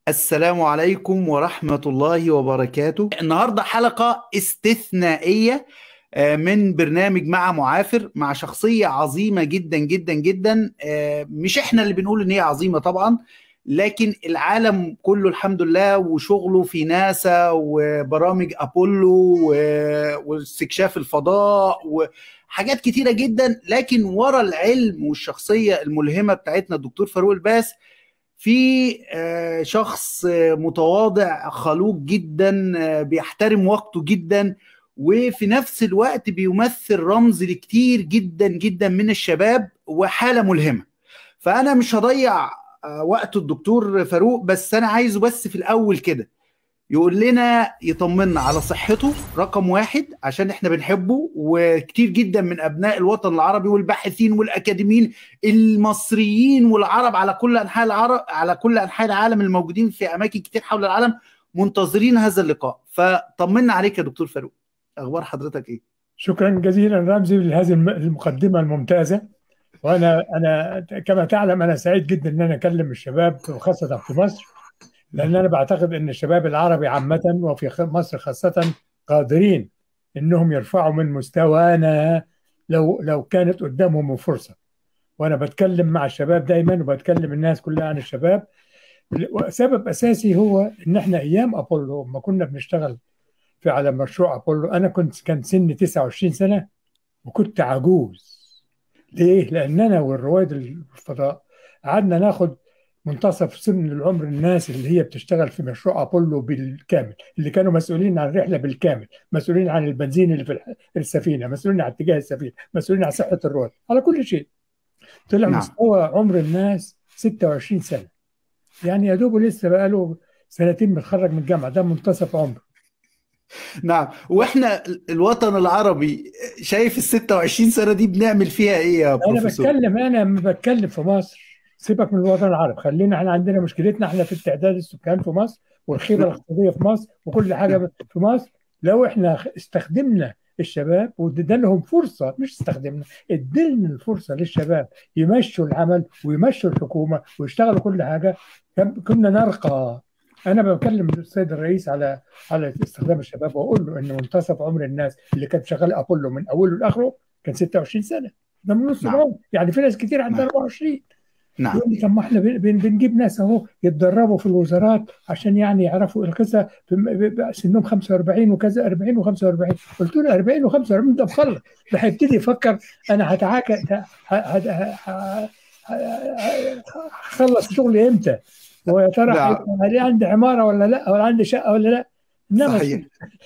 السلام عليكم ورحمة الله وبركاته النهاردة حلقة استثنائية آه، من برنامج مع معافر مع شخصية عظيمة جدا جدا جدا آه، مش احنا اللي بنقول ان هي عظيمة طبعا لكن العالم كله الحمد لله وشغله في ناسا وبرامج ابولو و- واستكشاف الفضاء وحاجات كتيرة جدا لكن ورا العلم والشخصية الملهمة بتاعتنا الدكتور فاروق الباس في آه، شخص آه، متواضع خلوق جدا آه، بيحترم وقته جدا وفي نفس الوقت بيمثل رمز لكتير جدا جدا من الشباب وحالة ملهمة فأنا مش هضيع آه، وقت الدكتور فاروق بس أنا عايزه بس في الأول كده يقول لنا يطمنا على صحته رقم واحد عشان احنا بنحبه وكتير جدا من ابناء الوطن العربي والباحثين والاكاديميين المصريين والعرب على كل انحاء العرب على كل انحاء العالم الموجودين في اماكن كتير حول العالم منتظرين هذا اللقاء فطمنا عليك يا دكتور فاروق اخبار حضرتك ايه شكرا جزيلا رمزي لهذه الم- المقدمة الممتازة وأنا أنا كما تعلم أنا سعيد جدا إن أنا أكلم الشباب وخاصة في مصر لأن أنا بعتقد أن الشباب العربي عامة وفي خ- مصر خاصة قادرين إنهم يرفعوا من مستوانا لو لو كانت قدامهم فرصة وأنا بتكلم مع الشباب دايما وبتكلم الناس كلها عن الشباب سبب أساسي هو إن إحنا أيام أبولو لما كنا بنشتغل في على مشروع أبولو أنا كنت كان سني 29 سنة وكنت عجوز ليه؟ لأن أنا والرواد الفضاء قعدنا ناخد منتصف سن العمر الناس اللي هي بتشتغل في مشروع أبولو بالكامل اللي كانوا مسؤولين عن الرحلة بالكامل مسؤولين عن البنزين اللي في الح- السفينة مسؤولين عن اتجاه السفينة مسؤولين عن صحة الرواد على كل شيء طلع نعم. مستوى عمر الناس 26 سنة يعني يا دوب لسه بقاله سنتين متخرج من الجامعة ده منتصف عمر نعم واحنا الوطن العربي شايف ال 26 سنة دي بنعمل فيها ايه يا انا بروفيسور بتكلم انا لما بتكلم في مصر سيبك من الوطن العربي خلينا احنا عندنا مشكلتنا احنا في التعداد السكان في مصر والخيبه الاقتصاديه في مصر وكل حاجه في مصر لو احنا استخدمنا الشباب وادينا لهم فرصه مش استخدمنا ادينا الفرصه للشباب يمشوا العمل ويمشوا الحكومه ويشتغلوا كل حاجه كم- كنا نرقى انا بكلم السيد الرئيس على على استخدام الشباب واقول له ان منتصف عمر الناس اللي كانت شغاله ابولو من اوله لاخره كان 26 سنه ده من نص نعم. العمر يعني في ناس كتير عندها نعم. 24 نعم يقول لي طب ما احنا بن- بن- بنجيب ناس اهو يتدربوا في الوزارات عشان يعني يعرفوا القصه في م- ب- ب- سنهم 45 وكذا 40 و45 قلت له 40 و45 ده مخلص ده هيبتدي يفكر انا هتعاكى ه- ه- ه- ه- ه- هخلص شغلي امتى ويا ترى نعم. هيبقى هل عندي عماره ولا لا ولا عندي شقه ولا لا انما صحيح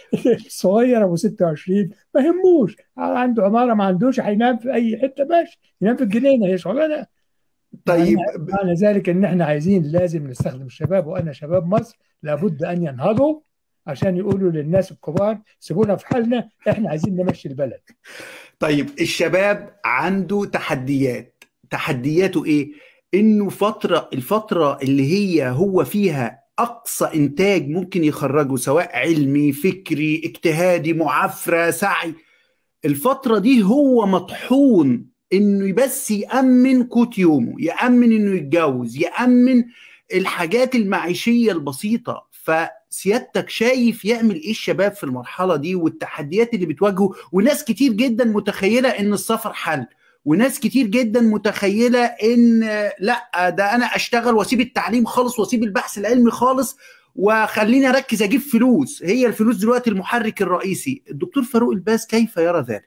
الصغير ابو 26 ما يهموش عنده عماره ما عندوش هينام في اي حته ماشي ينام في الجنينه هي شغلانه طيب معنى ذلك ان احنا عايزين لازم نستخدم الشباب وانا شباب مصر لابد ان ينهضوا عشان يقولوا للناس الكبار سيبونا في حالنا احنا عايزين نمشي البلد طيب الشباب عنده تحديات تحدياته ايه انه فترة الفترة اللي هي هو فيها اقصى انتاج ممكن يخرجه سواء علمي فكري اجتهادي معافرة سعي الفترة دي هو مطحون انه بس يأمن قوت يومه يأمن انه يتجوز يأمن الحاجات المعيشية البسيطة فسيادتك شايف يعمل ايه الشباب في المرحلة دي والتحديات اللي بتواجهه وناس كتير جدا متخيلة ان السفر حل وناس كتير جدا متخيلة ان لا ده انا اشتغل واسيب التعليم خالص واسيب البحث العلمي خالص وخليني اركز اجيب فلوس هي الفلوس دلوقتي المحرك الرئيسي الدكتور فاروق الباز كيف يرى ذلك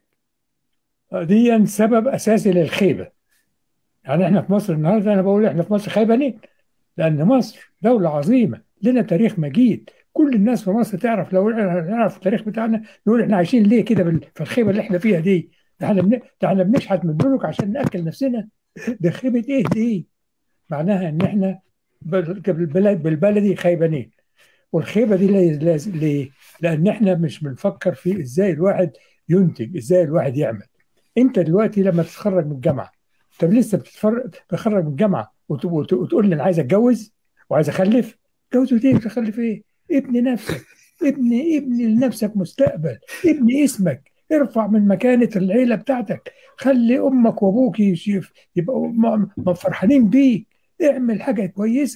دي سبب اساسي للخيبه يعني احنا في مصر النهارده انا بقول احنا في مصر خيبانين لان مصر دوله عظيمه لنا تاريخ مجيد كل الناس في مصر تعرف لو نعرف التاريخ بتاعنا نقول احنا عايشين ليه كده بال- في الخيبه اللي احنا فيها دي ده احنا بن- ده احنا بنشحت من البنوك عشان ناكل نفسنا ده خيبه ايه دي معناها ان احنا بال- بالبلد- بالبلدي خيبانين والخيبه دي ليه ليه- ليه؟ لان احنا مش بنفكر في ازاي الواحد ينتج ازاي الواحد يعمل انت دلوقتي لما تتخرج من الجامعه طب لسه بتتفرج تتخرج من الجامعه وت- وت- وتقول لي انا عايز اتجوز وعايز اخلف جوز ايه تخلف ايه ابني نفسك ابني ابني لنفسك مستقبل ابني اسمك ارفع من مكانة العيلة بتاعتك خلي أمك وأبوك يشوف يبقوا م- م- فرحانين بيك اعمل حاجة كويسة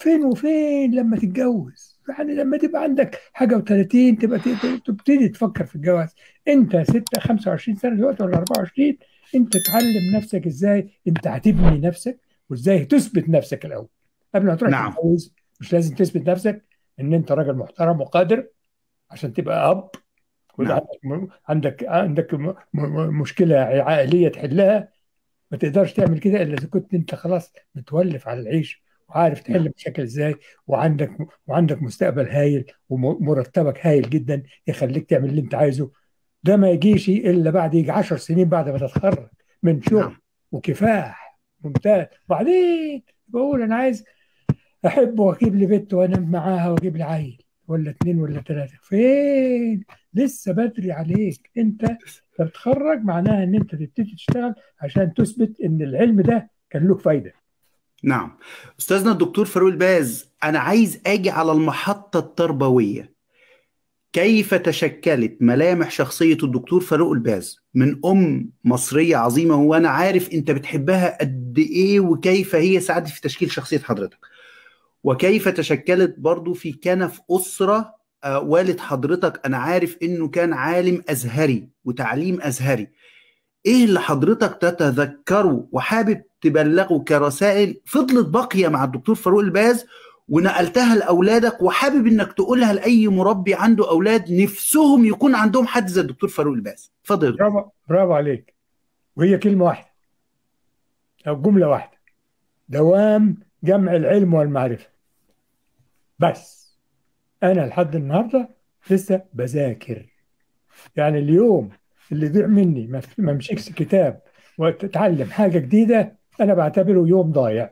فين وفين لما تتجوز يعني لما تبقى عندك حاجه و30 تبقى تبتدي تفكر في الجواز انت 6 25 سنه دلوقتي ولا 24 انت تعلم نفسك ازاي انت هتبني نفسك وازاي تثبت نفسك الاول قبل ما تروح نعم. تتجوز مش لازم تثبت نفسك ان انت راجل محترم وقادر عشان تبقى اب وإذا نعم. عندك عندك م- م- مشكله عائليه تحلها ما تقدرش تعمل كده الا اذا كنت انت خلاص متولف على العيش وعارف تحل مشاكل ازاي وعندك وعندك مستقبل هايل ومرتبك هايل جدا يخليك تعمل اللي انت عايزه ده ما يجيش الا بعد يجي 10 سنين بعد ما تتخرج من شغل نعم. وكفاح ممتاز وبعدين بقول انا عايز احب واجيب لي بنت وانام معاها واجيب لي عيل ولا اتنين ولا تلاته فين لسه بدري عليك انت تتخرج معناها ان انت تبتدي تشتغل عشان تثبت ان العلم ده كان له فايده نعم استاذنا الدكتور فاروق الباز انا عايز اجي على المحطه التربويه كيف تشكلت ملامح شخصيه الدكتور فاروق الباز من ام مصريه عظيمه وانا عارف انت بتحبها قد ايه وكيف هي ساعدت في تشكيل شخصيه حضرتك وكيف تشكلت برضو في كنف اسره آه، والد حضرتك انا عارف انه كان عالم ازهري وتعليم ازهري ايه اللي حضرتك تتذكره وحابب تبلغه كرسائل فضلت باقيه مع الدكتور فاروق الباز ونقلتها لاولادك وحابب انك تقولها لاي مربي عنده اولاد نفسهم يكون عندهم حد زي الدكتور فاروق الباز اتفضل يا دكتور. برافو برافو عليك وهي كلمه واحده او جمله واحده دوام جمع العلم والمعرفه بس انا لحد النهارده لسه بذاكر يعني اليوم اللي ضيع مني ما ما امسكش كتاب وتتعلم حاجه جديده انا بعتبره يوم ضايع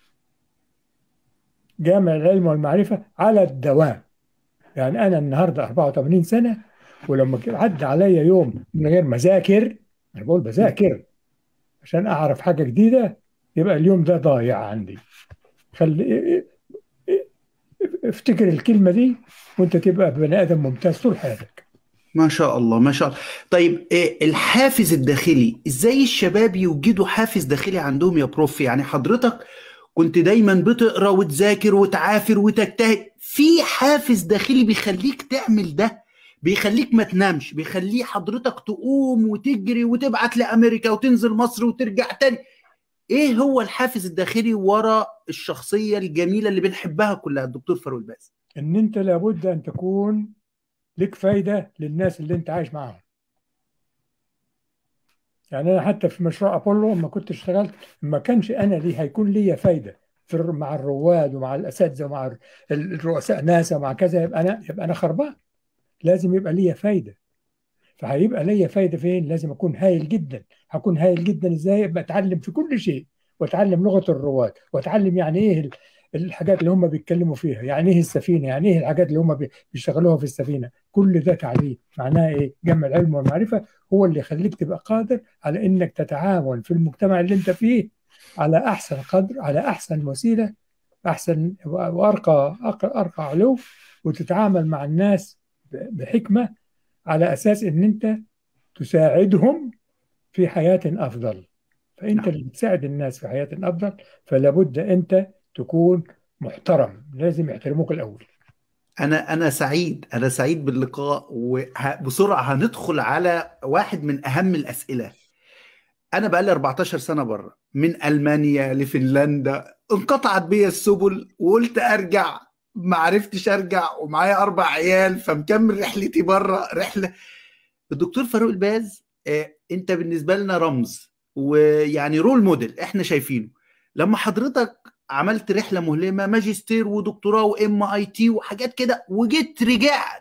جامع العلم والمعرفه على الدوام يعني انا النهارده 84 سنه ولما كده عدى عليا يوم من غير ما اذاكر انا بقول بذاكر عشان اعرف حاجه جديده يبقى اليوم ده ضايع عندي خلي افتكر الكلمه دي وانت تبقى بني ادم ممتاز طول حياتك ما شاء الله ما شاء الله طيب إيه الحافز الداخلي ازاي الشباب يوجدوا حافز داخلي عندهم يا بروف يعني حضرتك كنت دايما بتقرا وتذاكر وتعافر وتجتهد في حافز داخلي بيخليك تعمل ده بيخليك ما تنامش بيخليه حضرتك تقوم وتجري وتبعت لامريكا وتنزل مصر وترجع تاني ايه هو الحافز الداخلي ورا الشخصيه الجميله اللي بنحبها كلها الدكتور فاروق الباز ان انت لابد ان تكون لك فايده للناس اللي انت عايش معاهم يعني انا حتى في مشروع ابولو لما كنت اشتغلت ما كانش انا لي هيكون ليا فايده في الر- مع الرواد ومع الاساتذه ومع ال- الرؤساء ناسا ومع كذا يبقى انا يبقى انا خربان لازم يبقى ليا فايده فهيبقى ليا فايده فين لازم اكون هايل جدا هكون هايل جدا ازاي ابقى اتعلم في كل شيء واتعلم لغه الرواد واتعلم يعني ايه ال- الحاجات اللي هم بيتكلموا فيها يعني ايه السفينه يعني ايه الحاجات اللي هم بي- بيشتغلوها في السفينه كل ده تعليم معناه ايه جمع العلم والمعرفه هو اللي يخليك تبقى قادر على انك تتعاون في المجتمع اللي انت فيه على احسن قدر على احسن وسيله احسن وارقى أرقى, ارقى علو وتتعامل مع الناس ب- بحكمه على اساس ان انت تساعدهم في حياه افضل فانت نعم. اللي بتساعد الناس في حياه افضل فلا بد انت تكون محترم لازم يحترموك الاول انا انا سعيد انا سعيد باللقاء وبسرعه هندخل على واحد من اهم الاسئله انا بقالي 14 سنه بره من المانيا لفنلندا انقطعت بيا السبل وقلت ارجع ما عرفتش ارجع ومعايا اربع عيال فمكمل رحلتي بره رحله الدكتور فاروق الباز آه، انت بالنسبه لنا رمز ويعني رول موديل احنا شايفينه لما حضرتك عملت رحله مهلمه ماجستير ودكتوراه وام اي تي وحاجات كده وجيت رجعت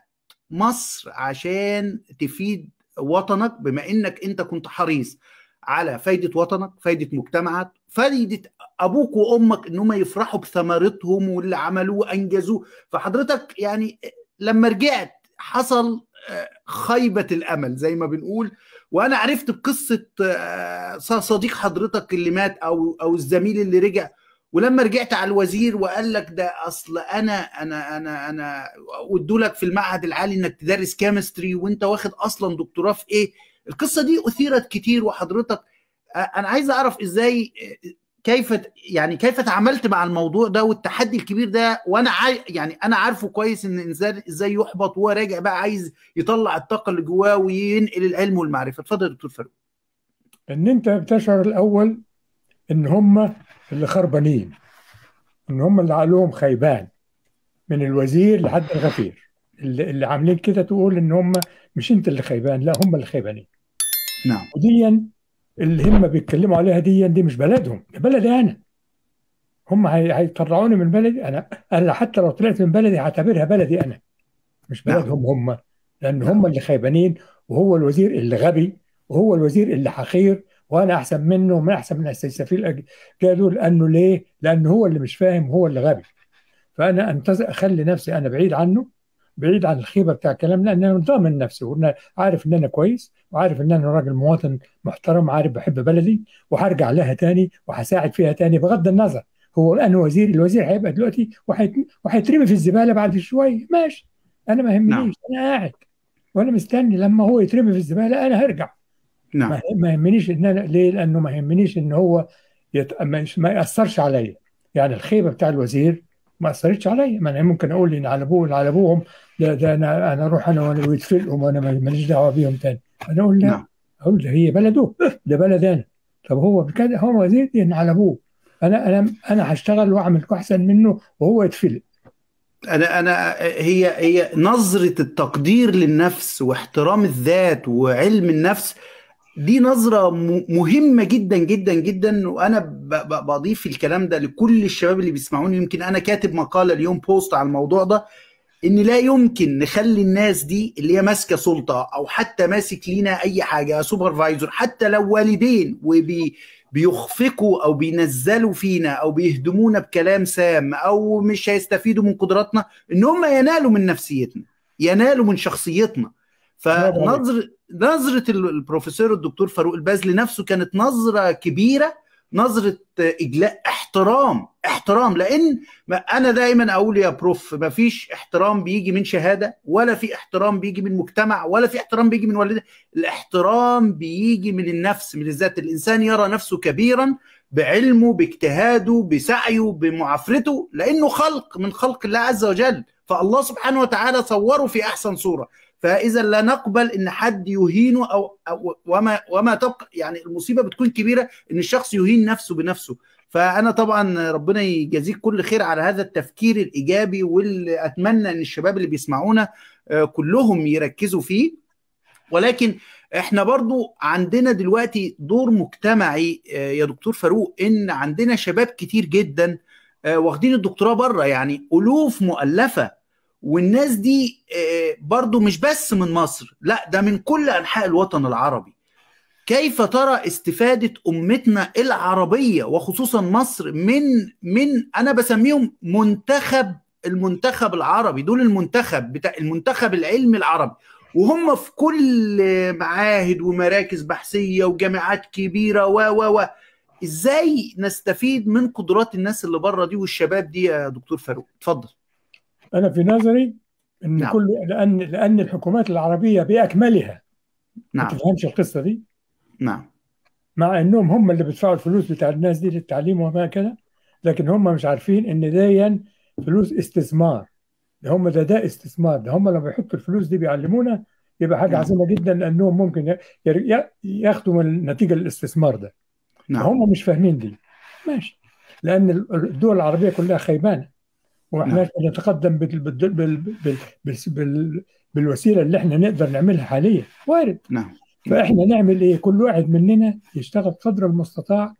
مصر عشان تفيد وطنك بما انك انت كنت حريص على فايده وطنك فايده مجتمعك فايده ابوك وامك ان هم يفرحوا بثمرتهم واللي عملوه وانجزوه فحضرتك يعني لما رجعت حصل آه، خيبه الامل زي ما بنقول وانا عرفت بقصه آه، صديق حضرتك اللي مات او او الزميل اللي رجع ولما رجعت على الوزير وقال لك ده اصل انا انا انا انا وادوا لك في المعهد العالي انك تدرس كيمستري وانت واخد اصلا دكتوراه في ايه القصه دي اثيرت كتير وحضرتك آه، انا عايز اعرف ازاي آه، كيف يعني كيف تعاملت مع الموضوع ده والتحدي الكبير ده وانا عاي... يعني انا عارفه كويس ان الانسان ازاي يحبط وهو راجع بقى عايز يطلع الطاقه اللي جواه وينقل العلم والمعرفه اتفضل يا دكتور فاروق ان انت بتشعر الاول ان هم اللي خربانين ان هم اللي عقلهم خيبان من الوزير لحد الغفير اللي, اللي عاملين كده تقول ان هم مش انت اللي خيبان لا هم اللي خيبانين نعم وديا اللي هم بيتكلموا عليها دي دي مش بلدهم ده بلدي انا هم هي- هيطلعوني من بلدي انا انا حتى لو طلعت من بلدي هعتبرها بلدي انا مش نعم. بلدهم هم لان هم اللي خيبانين وهو الوزير اللي غبي وهو الوزير اللي حقير وانا احسن منه وما احسن من السفير قالوا لانه ليه؟ لانه هو اللي مش فاهم هو اللي غبي فانا انتظر اخلي نفسي انا بعيد عنه بعيد عن الخيبه بتاع الكلام لان انا ضامن نفسي وانا عارف ان انا كويس وعارف ان انا راجل مواطن محترم عارف بحب بلدي وهرجع لها تاني وهساعد فيها تاني بغض النظر هو انا وزير الوزير هيبقى دلوقتي وهيت- وهيترمي في الزباله بعد شويه ماشي انا ما نعم. يهمنيش انا قاعد وانا مستني لما هو يترمي في الزباله انا هرجع نعم ما ما يهمنيش ان انا ليه؟ لانه ما يهمنيش ان هو يت... ما يش- ما ياثرش عليا يعني الخيبه بتاع الوزير ما اثرتش عليا ما انا ممكن اقول ان على ابوه على ابوهم ده, ده انا انا اروح انا وانا ويتفلقوا وانا ما- ماليش دعوه بيهم تاني انا اقول لا نعم اقول ده هي بلده ده بلد انا طب هو كده هو وزير ان على ابوه انا انا انا هشتغل واعمل احسن منه وهو يتفلق انا انا هي هي نظره التقدير للنفس واحترام الذات وعلم النفس دي نظره م- مهمه جدا جدا جدا وانا ب- ب- بضيف الكلام ده لكل الشباب اللي بيسمعوني يمكن انا كاتب مقاله اليوم بوست على الموضوع ده ان لا يمكن نخلي الناس دي اللي هي ماسكه سلطه او حتى ماسك لينا اي حاجه سوبرفايزر حتى لو والدين وبي بيخفقوا او بينزلوا فينا او بيهدمونا بكلام سام او مش هيستفيدوا من قدراتنا ان هم ينالوا من نفسيتنا ينالوا من شخصيتنا برافو عليك. فنظر نظره ال- البروفيسور الدكتور فاروق البازلي نفسه كانت نظره كبيره نظره اجلاء احترام احترام لان ما انا دايما اقول يا بروف ما فيش احترام بيجي من شهاده ولا في احترام بيجي من مجتمع ولا في احترام بيجي من والده الاحترام بيجي من النفس من الذات الانسان يرى نفسه كبيرا بعلمه باجتهاده بسعيه بمعافرته لانه خلق من خلق الله عز وجل فالله سبحانه وتعالى صوره في احسن صوره فاذا لا نقبل ان حد يهينه او, أو وما وما تبقى يعني المصيبه بتكون كبيره ان الشخص يهين نفسه بنفسه فانا طبعا ربنا يجازيك كل خير على هذا التفكير الايجابي واللي اتمنى ان الشباب اللي بيسمعونا آه، كلهم يركزوا فيه ولكن احنا برضو عندنا دلوقتي دور مجتمعي آه، يا دكتور فاروق ان عندنا شباب كتير جدا آه، واخدين الدكتوراه بره يعني الوف مؤلفه والناس دي آه، برضو مش بس من مصر لا ده من كل انحاء الوطن العربي كيف ترى استفادة أمتنا العربية وخصوصا مصر من من أنا بسميهم منتخب المنتخب العربي دول المنتخب بتاع المنتخب العلمي العربي وهم في كل معاهد ومراكز بحثية وجامعات كبيرة و و و ازاي نستفيد من قدرات الناس اللي بره دي والشباب دي يا دكتور فاروق اتفضل انا في نظري ان نعم. كل لان لان الحكومات العربيه باكملها ما نعم تفهمش القصه دي نعم مع انهم هم اللي بيدفعوا الفلوس بتاع الناس دي للتعليم وما كده لكن هم مش عارفين ان دي فلوس استثمار ده هم ده ده استثمار ده هم لما بيحطوا الفلوس دي بيعلمونا يبقى حاجه نعم. عظيمه جدا لانهم ممكن ي- ي- ياخدوا من نتيجه الاستثمار ده نعم هم مش فاهمين دي ماشي لان الدول العربيه كلها خيبانه واحنا نعم. نتقدم بال بال بال بال بال بال بالوسيله اللي احنا نقدر نعملها حاليا وارد نعم فاحنا نعمل ايه كل واحد مننا يشتغل قدر المستطاع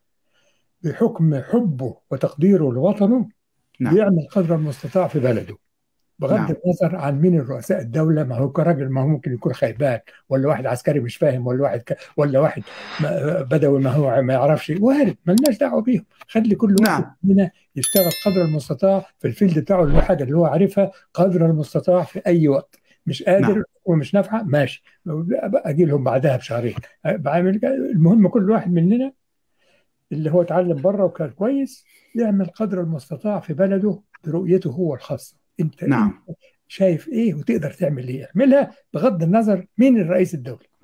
بحكم حبه وتقديره لوطنه نعم. يعمل قدر المستطاع في بلده بغض نعم. النظر عن مين الرؤساء الدوله ما هو كراجل ما هو ممكن يكون خيبان ولا واحد عسكري مش فاهم ولا واحد ك... ولا واحد ما- بدوي ما هو ما يعرفش وارد ملناش دعوه بيهم خلي كل واحد نعم. مننا يشتغل قدر المستطاع في الفيلد بتاعه الحاجه اللي هو عارفها قدر المستطاع في اي وقت مش قادر نعم. ومش نافعه ماشي اجي لهم بعدها بشهرين بعمل المهم كل واحد مننا اللي هو اتعلم بره وكان كويس يعمل قدر المستطاع في بلده برؤيته هو الخاصه انت نعم. انت شايف ايه وتقدر تعمل ايه اعملها بغض النظر مين الرئيس الدولي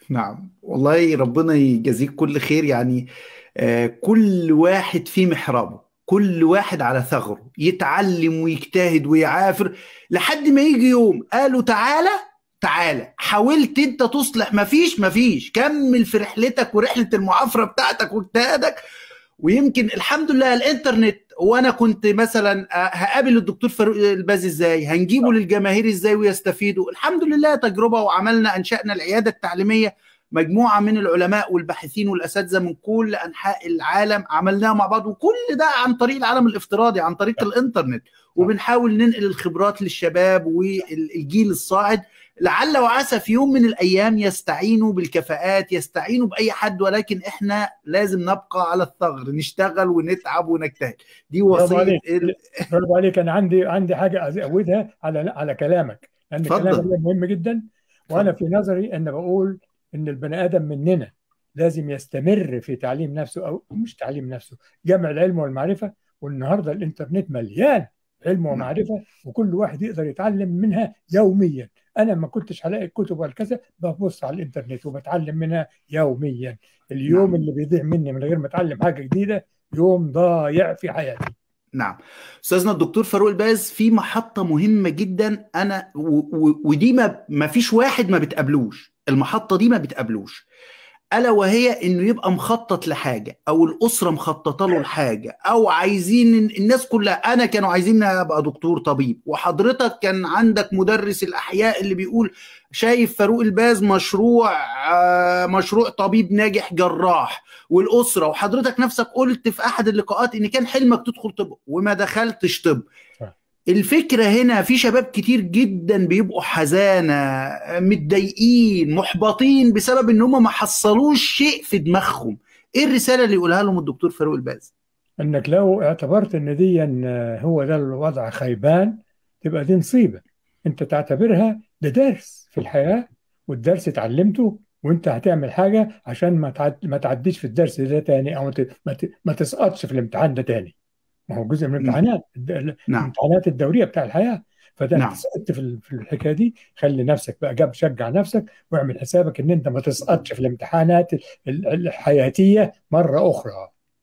نعم والله ربنا يجازيك كل خير يعني آه، كل واحد في محرابه كل واحد على ثغره يتعلم ويجتهد ويعافر لحد ما يجي يوم قالوا تعالى تعالى حاولت انت تصلح مفيش مفيش كمل في رحلتك ورحله المعافره بتاعتك واجتهادك ويمكن الحمد لله الانترنت وانا كنت مثلا آه، هقابل الدكتور فاروق الباز ازاي هنجيبه للجماهير ازاي ويستفيدوا الحمد لله تجربه وعملنا انشانا العياده التعليميه مجموعه من العلماء والباحثين والاساتذه من كل انحاء العالم عملناها مع بعض وكل ده عن طريق العالم الافتراضي عن طريق الانترنت وبنحاول ننقل الخبرات للشباب والجيل الصاعد لعل وعسى في يوم من الايام يستعينوا بالكفاءات يستعينوا باي حد ولكن احنا لازم نبقى على الثغر نشتغل ونتعب ونجتهد دي برافو وصيه عليك ال- برافو عليك انا عندي عندي حاجه ازودها على على كلامك لان اتفضل. كلامك ده مهم جدا وانا في نظري ان بقول ان البني ادم مننا لازم يستمر في تعليم نفسه او مش تعليم نفسه جمع العلم والمعرفه والنهارده الانترنت مليان علم ومعرفه وكل واحد يقدر يتعلم منها يوميا انا ما كنتش هلاقي الكتب ولا كذا ببص على الانترنت وبتعلم منها يوميا اليوم نعم. اللي بيضيع مني من غير ما اتعلم حاجه جديده يوم ضايع في حياتي نعم استاذنا الدكتور فاروق الباز في محطه مهمه جدا انا و و ودي ما ما فيش واحد ما بتقابلوش المحطه دي ما بتقابلوش الا وهي انه يبقى مخطط لحاجه او الاسره مخططه له لحاجه او عايزين الناس كلها انا كانوا عايزين ابقى دكتور طبيب وحضرتك كان عندك مدرس الاحياء اللي بيقول شايف فاروق الباز مشروع آه، مشروع طبيب ناجح جراح والاسره وحضرتك نفسك قلت في احد اللقاءات ان كان حلمك تدخل طب وما دخلتش طب صح. الفكره هنا في شباب كتير جدا بيبقوا حزانه متضايقين محبطين بسبب ان هم ما حصلوش شيء في دماغهم ايه الرساله اللي يقولها لهم الدكتور فاروق الباز انك لو اعتبرت ان دي هو ده الوضع خيبان تبقى دي نصيبه انت تعتبرها ده درس في الحياه والدرس اتعلمته وانت هتعمل حاجه عشان ما تعد ما تعديش في الدرس ده تاني او ما ت- ما ت- ما تسقطش في الامتحان ده تاني ما هو جزء من الامتحانات الد- نعم الامتحانات الدوريه بتاع الحياه فده نعم. انت سقطت في ال- في الحكايه دي خلي نفسك بقى جاب شجع نفسك واعمل حسابك ان انت ما تسقطش في الامتحانات ال- الحياتيه مره اخرى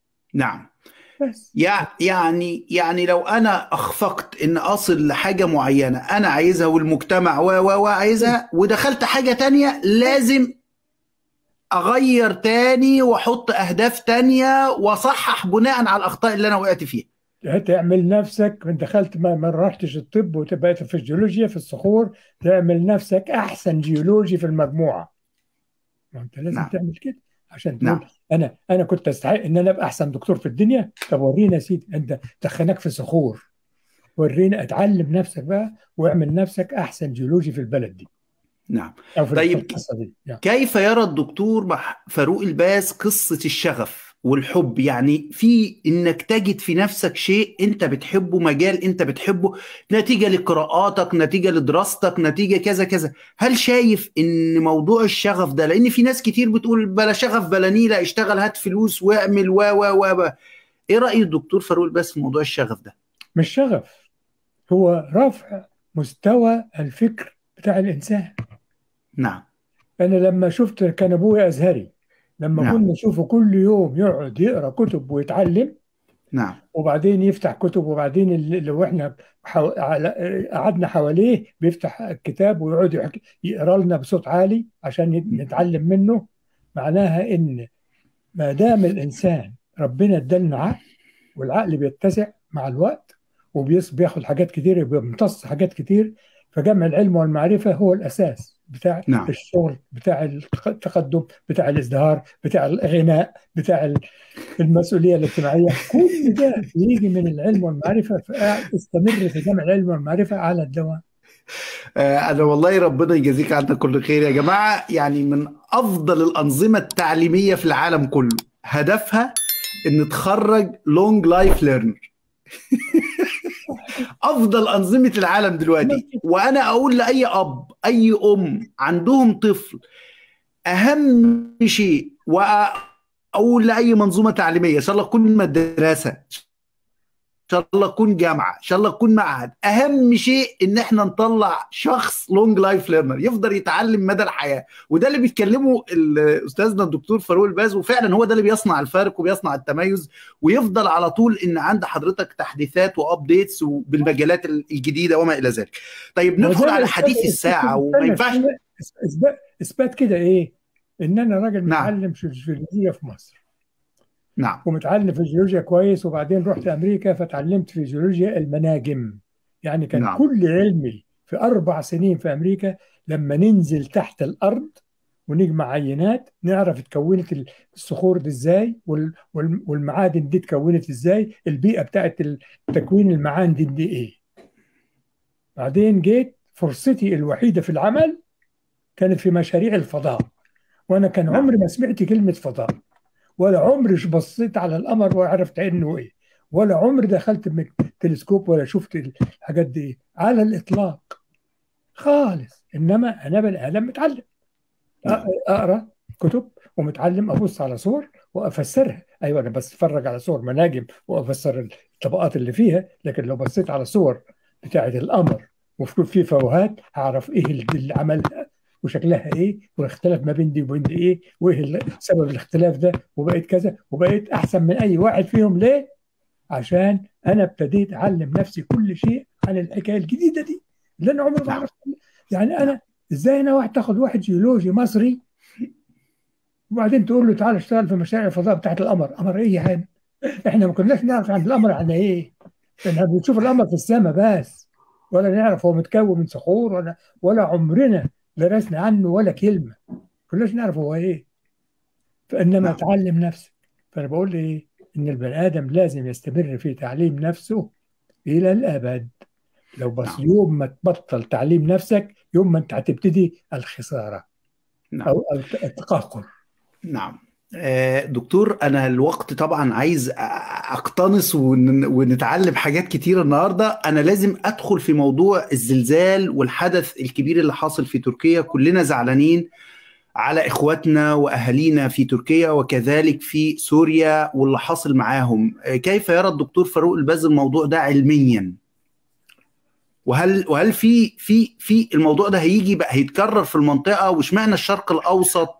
نعم بس يع- يعني يعني لو انا اخفقت ان اصل لحاجه معينه انا عايزها والمجتمع و و وعايزها ودخلت حاجه تانية لازم اغير تاني واحط اهداف تانية واصحح بناء على الاخطاء اللي انا وقعت فيها تعمل نفسك من دخلت ما ما رحتش الطب وتبقى في الجيولوجيا في الصخور تعمل نفسك احسن جيولوجي في المجموعه ما انت لازم نعم. تعمل كده عشان تقول نعم. انا انا كنت استحق ان انا ابقى احسن دكتور في الدنيا طب ورينا يا سيدي انت دخلناك في صخور ورينا اتعلم نفسك بقى واعمل نفسك احسن جيولوجي في البلد دي نعم او في طيب. القصه دي يعني. كيف يرى الدكتور مع فاروق الباز قصة الشغف والحب يعني في انك تجد في نفسك شيء انت بتحبه مجال انت بتحبه نتيجة لقراءاتك نتيجة لدراستك نتيجة كذا كذا هل شايف ان موضوع الشغف ده لان في ناس كتير بتقول بلا شغف بلا نيلة اشتغل هات فلوس واعمل و و و و. ايه رأي الدكتور فاروق الباز في موضوع الشغف ده مش شغف هو رفع مستوى الفكر بتاع الانسان نعم انا لما شفت كان ابويا ازهري لما نعم. كنا نشوفه كل يوم يقعد يقرا كتب ويتعلم نعم وبعدين يفتح كتب وبعدين اللي لو احنا حو... على- قعدنا حواليه بيفتح الكتاب ويقعد يحكي... يقرا لنا بصوت عالي عشان نت- نتعلم منه معناها ان ما دام الانسان ربنا ادالنا عقل والعقل بيتسع مع الوقت وبياخد حاجات كتير بيمتص حاجات كتير فجمع العلم والمعرفة هو الأساس بتاع نعم. الشغل بتاع التقدم بتاع الازدهار بتاع الغناء بتاع ال- المسؤولية الاجتماعية كل ده يجي من العلم والمعرفة فاستمر في جمع العلم والمعرفة على الدوام آه، انا والله ربنا يجازيك عنا كل خير يا جماعه يعني من افضل الانظمه التعليميه في العالم كله هدفها ان تخرج لونج لايف ليرنر افضل انظمه العالم دلوقتي وانا اقول لاي اب اي ام عندهم طفل اهم شيء واقول لاي منظومه تعليميه ان شاء الله تكون مدرسه شاء الله تكون جامعه ان شاء الله تكون معهد اهم شيء ان احنا نطلع شخص لونج لايف ليرنر يفضل يتعلم مدى الحياه وده اللي بيتكلمه استاذنا الدكتور فاروق الباز وفعلا هو ده اللي بيصنع الفارق وبيصنع التميز ويفضل على طول ان عند حضرتك تحديثات وابديتس بالمجالات الجديده وما الى ذلك طيب ندخل على حديث الساعه وما ينفعش اثبات كده ايه ان انا راجل نعم. معلم فيزيولوجيا في مصر نعم ومتعلم فيزيولوجيا كويس وبعدين رحت امريكا فتعلمت فيزيولوجيا المناجم يعني كان نعم. كل علمي في اربع سنين في امريكا لما ننزل تحت الارض ونجمع عينات نعرف اتكونت الصخور دي ازاي والمعادن دي اتكونت ازاي البيئه بتاعت تكوين المعادن دي ايه بعدين جيت فرصتي الوحيده في العمل كانت في مشاريع الفضاء وانا كان عمري ما سمعت كلمه فضاء ولا عمري بصيت على القمر وعرفت انه ايه ولا عمري دخلت تلسكوب ولا شفت الحاجات دي على الاطلاق خالص انما انا بني ادم متعلم اقرا كتب ومتعلم ابص على صور وافسرها ايوه انا بس اتفرج على صور مناجم وافسر الطبقات اللي فيها لكن لو بصيت على صور بتاعه القمر وفي فوهات هعرف ايه اللي عملها وشكلها ايه والاختلاف ما بين دي وبين دي ايه وايه سبب الاختلاف ده وبقيت كذا وبقيت احسن من اي واحد فيهم ليه؟ عشان انا ابتديت اعلم نفسي كل شيء عن الحكايه الجديده دي اللي انا عمري ما عرفت يعني انا ازاي انا واحد تاخد واحد جيولوجي مصري وبعدين تقول له تعال اشتغل في مشاريع الفضاء بتاعت القمر قمر ايه يعني احنا ما كناش نعرف عن القمر عن ايه احنا بنشوف القمر في السماء بس ولا نعرف هو متكون من صخور ولا ولا عمرنا درسنا عنه ولا كلمه كناش نعرف هو ايه فانما تعلم نفسك فانا بقول ايه ان البني ادم لازم يستمر في تعليم نفسه الى الابد لو بس يوم ما تبطل تعليم نفسك يوم ما انت هتبتدي الخساره نعم. او التقهقر نعم دكتور انا الوقت طبعا عايز اقتنص ونتعلم حاجات كتيره النهارده انا لازم ادخل في موضوع الزلزال والحدث الكبير اللي حاصل في تركيا كلنا زعلانين على اخواتنا واهالينا في تركيا وكذلك في سوريا واللي حاصل معاهم كيف يرى الدكتور فاروق الباز الموضوع ده علميا وهل وهل في في في الموضوع ده هيجي بقى هيتكرر في المنطقه واشمعنى الشرق الاوسط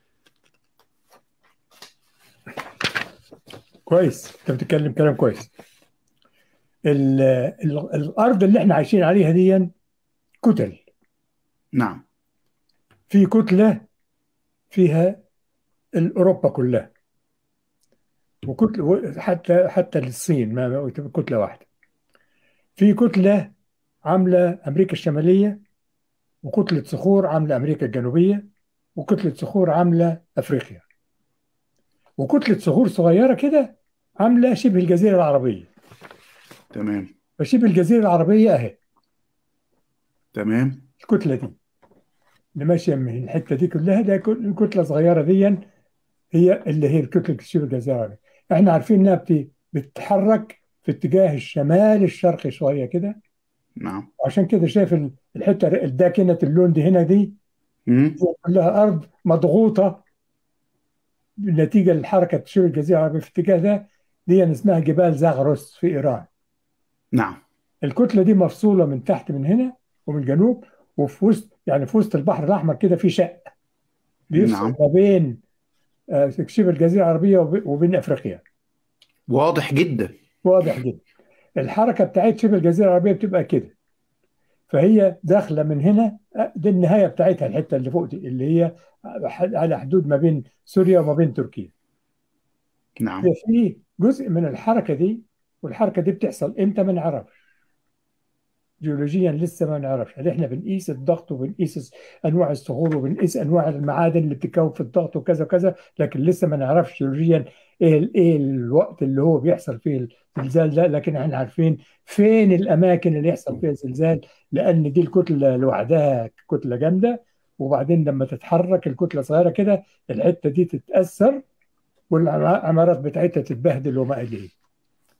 كويس انت بتتكلم كلام كويس ال ال الارض اللي احنا عايشين عليها دي كتل نعم في كتله فيها اوروبا كلها وكتله حتى حتى للصين ما كتله واحده في كتله عامله امريكا الشماليه وكتله صخور عامله امريكا الجنوبيه وكتله صخور عامله افريقيا وكتله صخور صغيره كده عامله شبه الجزيره العربيه تمام فشبه الجزيره العربيه اهي تمام الكتله دي اللي ماشيه من الحته دي كلها ده الكتله الصغيره دي هي اللي هي كتله شبه الجزيره العربيه احنا عارفين انها بتتحرك في اتجاه الشمال الشرقي شويه كده نعم عشان كده شايف الحته الداكنه اللون دي هنا دي كلها ارض مضغوطه نتيجه لحركه شبه الجزيره العربيه في الاتجاه ده دي اسمها جبال زاغروس في ايران نعم الكتله دي مفصوله من تحت من هنا ومن الجنوب وفي وسط يعني في وسط البحر الاحمر كده في شق بيفصل نعم. ما بين شبه الجزيره العربيه وبين افريقيا واضح جدا واضح جدا الحركه بتاعت شبه الجزيره العربيه بتبقى كده فهي داخله من هنا دي النهايه بتاعتها الحته اللي فوق دي اللي هي على حدود ما بين سوريا وما بين تركيا نعم في جزء من الحركه دي والحركه دي بتحصل امتى ما نعرفش جيولوجيا لسه ما نعرفش احنا بنقيس الضغط وبنقيس انواع الصخور وبنقيس انواع المعادن اللي بتتكون في الضغط وكذا وكذا لكن لسه ما نعرفش جيولوجيا ايه ايه الوقت اللي هو بيحصل فيه الزلزال ده لكن احنا عارفين فين الاماكن اللي يحصل فيها الزلزال لان دي الكتله لوحدها كتله جامده وبعدين لما تتحرك الكتله صغيره كده الحته دي تتاثر والعمارات بتاعتها تتبهدل وما اليه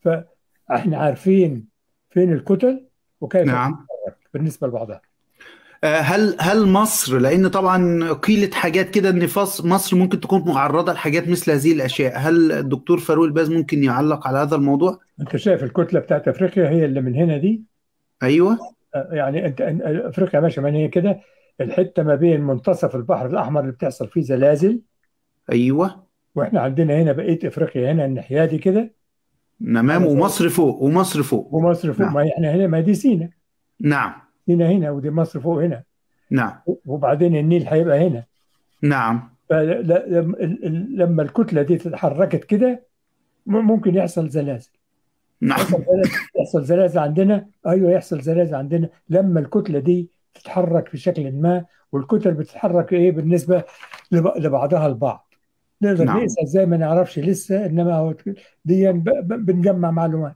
فاحنا عارفين فين الكتل وكيف نعم بالنسبه لبعضها آه، هل هل مصر لان طبعا قيلت حاجات كده ان فص- مصر ممكن تكون معرضه لحاجات مثل هذه الاشياء هل الدكتور فاروق الباز ممكن يعلق على هذا الموضوع انت شايف الكتله بتاعت افريقيا هي اللي من هنا دي ايوه آه، يعني انت أنت- افريقيا ماشيه من هي كده الحته ما بين منتصف البحر الاحمر اللي بتحصل فيه زلازل ايوه واحنا عندنا هنا بقيه افريقيا هنا الناحيه دي كده تمام ومصر فوق ومصر فوق ومصر فوق نعم. ما احنا هنا ما دي سينا نعم سينا هنا ودي مصر فوق هنا نعم وبعدين النيل هيبقى هنا نعم فلما الكتله دي اتحركت كده م- ممكن يحصل زلازل نعم يحصل زلازل يحصل زلازل عندنا ايوه يحصل زلازل عندنا لما الكتله دي تتحرك بشكل ما والكتل بتتحرك ايه بالنسبه لب- لبعضها البعض نقدر نعم. نقيسها ازاي ما نعرفش لسه انما هو دي ب- ب- بنجمع معلومات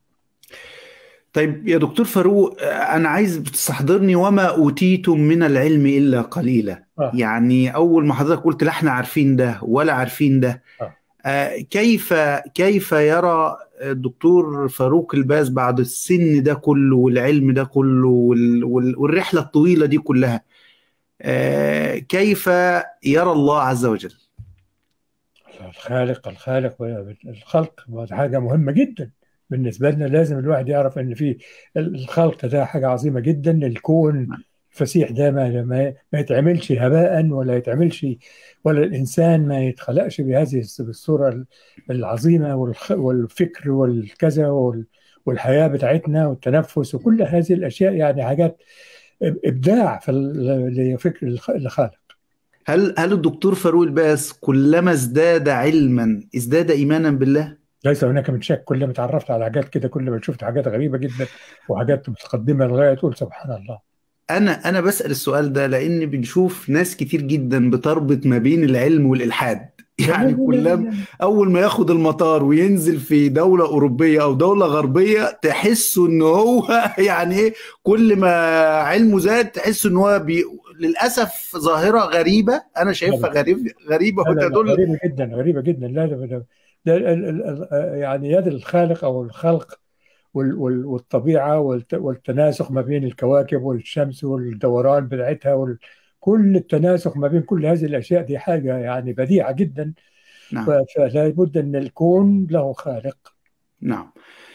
طيب يا دكتور فاروق آه، انا عايز تستحضرني وما اوتيتم من العلم الا قليلا آه. يعني اول ما حضرتك قلت لا احنا عارفين ده ولا عارفين ده آه. آه، كيف كيف يرى الدكتور فاروق الباز بعد السن ده كله والعلم ده كله وال- وال- والرحلة الطويلة دي كلها آه، كيف يرى الله عز وجل الخالق الخالق الخلق حاجه مهمه جدا بالنسبه لنا لازم الواحد يعرف ان في الخلق ده حاجه عظيمه جدا الكون الفسيح ده ما ما ما يتعملش هباء ولا يتعملش ولا الانسان ما يتخلقش بهذه الصوره العظيمه والخ- والفكر والكذا وال- والحياه بتاعتنا والتنفس وكل هذه الاشياء يعني حاجات ابداع في ال- لفكر الخ- الخالق هل هل الدكتور فاروق الباز كلما ازداد علما ازداد ايمانا بالله؟ ليس هناك من شك كل ما اتعرفت على حاجات كده كل ما شفت حاجات غريبه جدا وحاجات متقدمه لغايه تقول سبحان الله انا انا بسأل السؤال ده لان بنشوف ناس كتير جدا بتربط ما بين العلم والالحاد يعني كلما اول ما ياخد المطار وينزل في دولة اوروبية او دولة غربية تحسوا ان هو يعني ايه كل ما علمه زاد تحسوا ان هو بي... للاسف ظاهرة غريبة انا شايفها غريب غريبة لا لا لا وتدل غريبه جدا غريبه جدا لا لا لا ده ال- ال- ال- يعني يد الخالق او الخلق وال- وال- والطبيعه والت- والتناسق ما بين الكواكب والشمس والدوران بتاعتها وال- كل التناسق ما بين كل هذه الاشياء دي حاجه يعني بديعه جدا نعم ف- فلا بد ان الكون له خالق نعم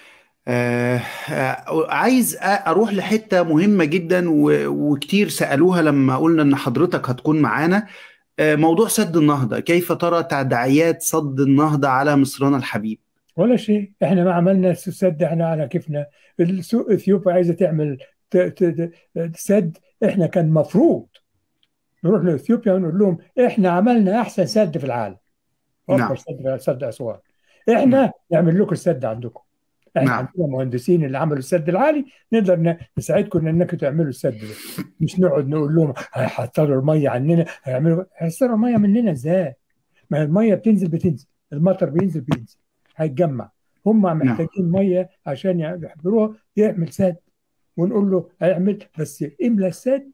آه آه عايز اروح لحته مهمه جدا و- وكتير سالوها لما قلنا ان حضرتك هتكون معانا آه موضوع سد النهضه كيف ترى تداعيات سد النهضه على مصرنا الحبيب ولا شيء احنا ما عملنا سد احنا على كيفنا السوق اثيوبيا عايزه تعمل ت- ت- ت- سد احنا كان مفروض نروح لاثيوبيا ونقول لهم احنا عملنا احسن سد في العالم نعم. اكبر سد سد اسوان احنا نعمل لكم السد عندكم احنا نعم. عندنا مهندسين اللي عملوا السد العالي نقدر ن- نساعدكم انكم تعملوا السد ده مش نقعد نقول لهم هيحصلوا الميه عننا هيعملوا هيحصلوا الميه مننا ازاي؟ ما الميه بتنزل بتنزل المطر بينزل بينزل هيتجمع هم محتاجين ميه عشان يحضروها يعمل سد ونقول له هيعمل بس املى السد